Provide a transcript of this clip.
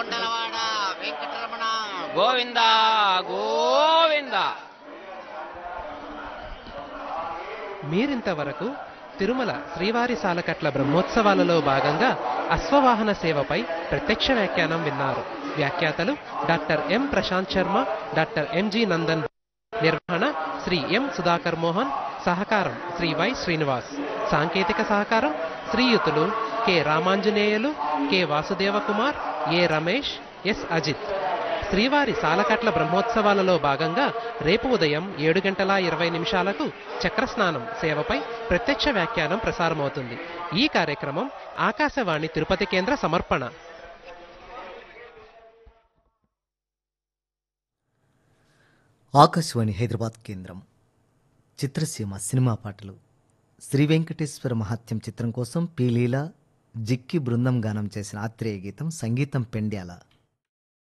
కొండలవాడ వెంకటరమణ గోవింద గోవింద మీరింతవరకు తిరుమల శ్రీవారి సాలకట్ల బ్రహ్మోత్సవాలలో భాగంగా అశ్వవాహన సేవపై ప్రత్యక్ష వ్యాఖ్యానం విన్నారు వ్యాఖ్యాతలు doctor M Prashant Sharma doctor M G Nandan నిర్వహణ శ్రీ ఎం సుధాకర్ మోహన్ సహకారం శ్రీ వై శ్రీనివాస్ సాంకేతిక సహకారం శ్రీయుతులు K Ramanjaneyulu K Vasudeva Kumar A Ramesh S Ajith శ్రీవారి సాలకట్ల బ్రహ్మోత్సవాలలో భాగంగా రేపు ఉదయం ఏడు గంటల ఇరవై నిమిషాలకు చక్రస్నానం సేవపై ప్రత్యక్ష వ్యాఖ్యానం ప్రసారమవుతుంది ఈ కార్యక్రమం ఆకాశవాణి తిరుపతి కేంద్ర సమర్పణ ఆకాశవాణి హైదరాబాద్ కేంద్రం చిత్రసీమ సినిమా పాటలు శ్రీ వెంకటేశ్వర మహాత్యం చిత్రం కోసం పి లీల జిక్కి బృందం గానం చేసిన ఆత్రేయ గీతం సంగీతం పెండ్యాల